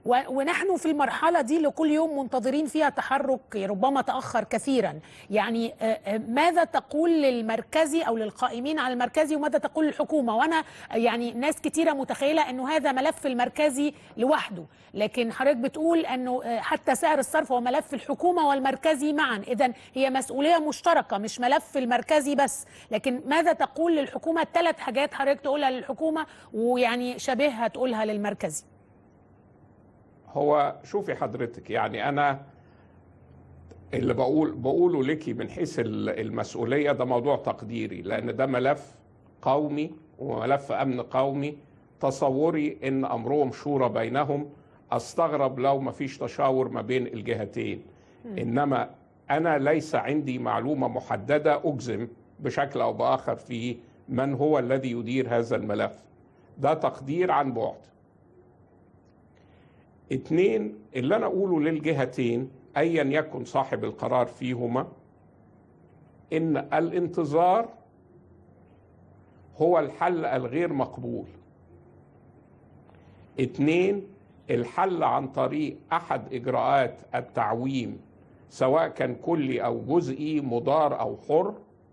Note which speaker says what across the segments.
Speaker 1: و- ونحن في المرحلة دي اللي كل يوم منتظرين فيها تحرك ربما تأخر كثيرا يعني آه، آه، ماذا تقول للمركزي أو للقائمين على المركزي وماذا تقول للحكومة وأنا يعني ناس كتيرة متخيلة أنه هذا ملف المركزي لوحده لكن حضرتك بتقول أنه آه، حتى سعر الصرف هو ملف الحكومة والمركزي معا إذا هي مسؤولية مشتركة مش ملف المركزي بس لكن ماذا تقول للحكومة ثلاث حاجات حضرتك تقولها للحكومة ويعني شبيهها تقولها للمركزي
Speaker 2: هو شوفي حضرتك يعني انا اللي بقول بقوله لك من حيث ال- المسؤوليه ده موضوع تقديري لان ده ملف قومي وملف امن قومي تصوري ان امرهم شورى بينهم استغرب لو ما فيش تشاور ما بين الجهتين انما انا ليس عندي معلومه محدده اجزم بشكل او باخر في من هو الذي يدير هذا الملف ده تقدير عن بعد اتنين اللي انا اقوله للجهتين ايا يكن صاحب القرار فيهما ان الانتظار هو الحل الغير مقبول اتنين الحل عن طريق احد اجراءات التعويم سواء كان كلي او جزئي مضار او حر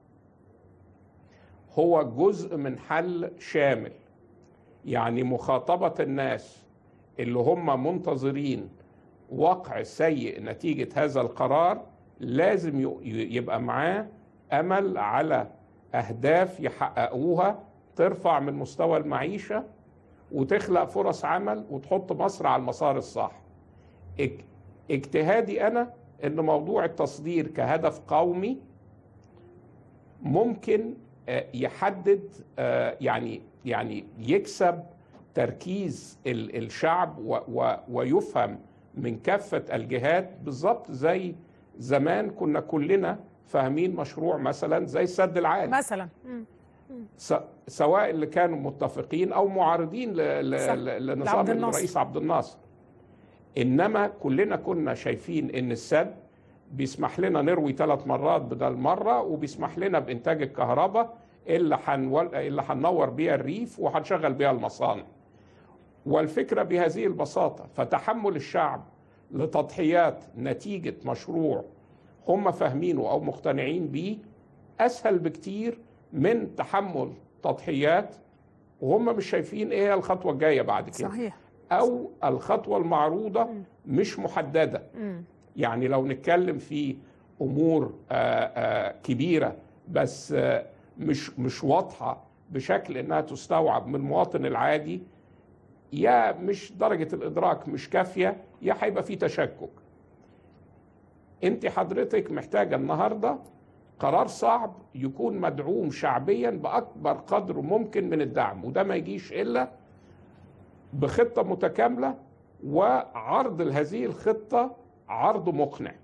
Speaker 2: هو جزء من حل شامل يعني مخاطبه الناس اللي هم منتظرين وقع سيء نتيجة هذا القرار لازم ي- ي- يبقى معاه أمل على أهداف يحققوها ترفع من مستوى المعيشة وتخلق فرص عمل وتحط مصر على المسار الصح اج- اجتهادي أنا أن موضوع التصدير كهدف قومي ممكن آه، يحدد آه، يعني يعني يكسب تركيز ال- الشعب و- و- ويفهم من كافة الجهات بالظبط زي زمان كنا كلنا فاهمين مشروع مثلا زي السد العالي
Speaker 1: مثلا مم.
Speaker 2: س- سواء اللي كانوا متفقين او معارضين ل- ل-
Speaker 1: صح.
Speaker 2: ل-
Speaker 1: لعبد
Speaker 2: لنظام
Speaker 1: الناصر.
Speaker 2: الرئيس عبد الناصر انما كلنا كنا شايفين ان السد بيسمح لنا نروي ثلاث مرات بدل مره وبيسمح لنا بانتاج الكهرباء اللي حنول... اللي هننور بيها الريف وهنشغل بيها المصانع والفكره بهذه البساطه فتحمل الشعب لتضحيات نتيجه مشروع هم فاهمينه او مقتنعين بيه اسهل بكتير من تحمل تضحيات وهم مش شايفين ايه هي الخطوه الجايه بعد كده
Speaker 1: صحيح
Speaker 2: او الخطوه المعروضه مش محدده
Speaker 1: مم.
Speaker 2: يعني لو نتكلم في امور آه، آه، كبيره بس آه، مش مش واضحه بشكل انها تستوعب من المواطن العادي يا مش درجه الادراك مش كافيه يا هيبقى في تشكك انت حضرتك محتاجه النهارده قرار صعب يكون مدعوم شعبيا باكبر قدر ممكن من الدعم وده ما يجيش الا بخطه متكامله وعرض هذه الخطه عرض مقنع